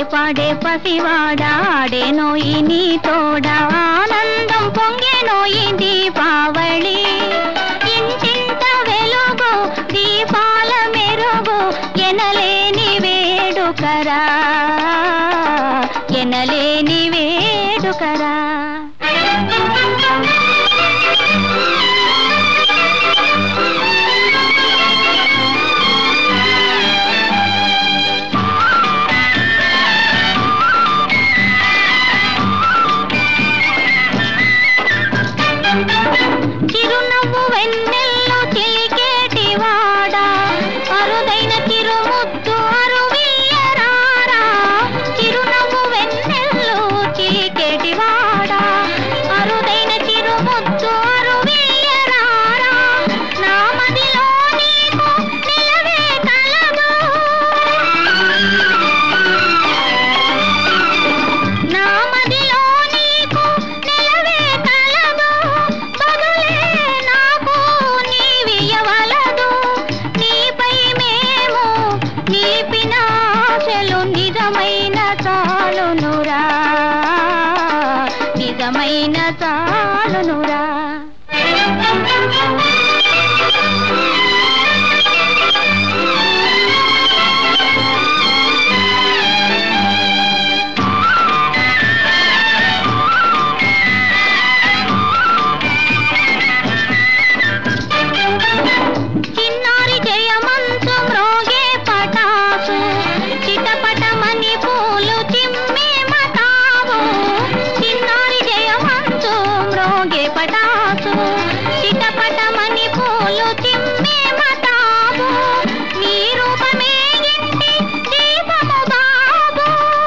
పాడే పసివాడాడేనోయి నీ తోడ ఆనందం పొంగెనోయి దీపావళి ఇంటింత వెలుగు దీపాల మెరుగు ఎనలేని వేడుకరా ఎనలేని వేడుకరా చిరునవ్వు వెన్నెల్లు చిలికేటివాడా అరుదైన చిరుముద్దు అరువియ్యరారా చిరునవ్వు వెన్నెల్లు చిలికేటివాడా అరుదైన చిరుముద్దు అరువియ్యరారా నా మదిలో నీకు నిలవే కలదు నా మదిలో నీకు నిలవే కలదు పగలే నాకు నీవియవలదు నీపై మేము నీపిన ఆశలు నిజమైన చాలునురా నిజమైన చాలునురా చిన్నారి జయమంచు మ్రోగే పటాసు చిటపటమని పూలు చిమ్మే మతావు చిన్నారి జయమంచు మ్రోగే పటాసు చిటపటమని పూలు చిమ్మే మతావు నీ రూపమే ఇంటి దీపము బాబు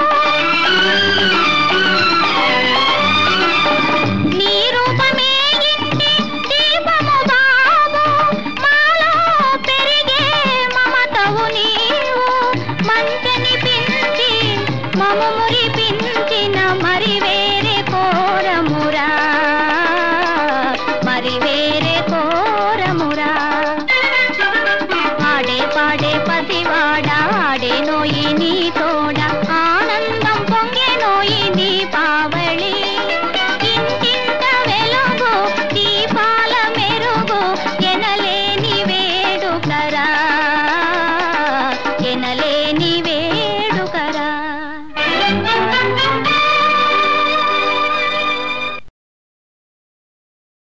నీ రూపమే ఇంటి దీపము బాబు మాలో పెరిగే మమతవు నీవు మంచని పించి మము మురిపించిన మరి వేరే కోరమురా మరి వేరే కోరమురా ఆడే పాడే పసివాడా ఆడే నోయి నీ తోడ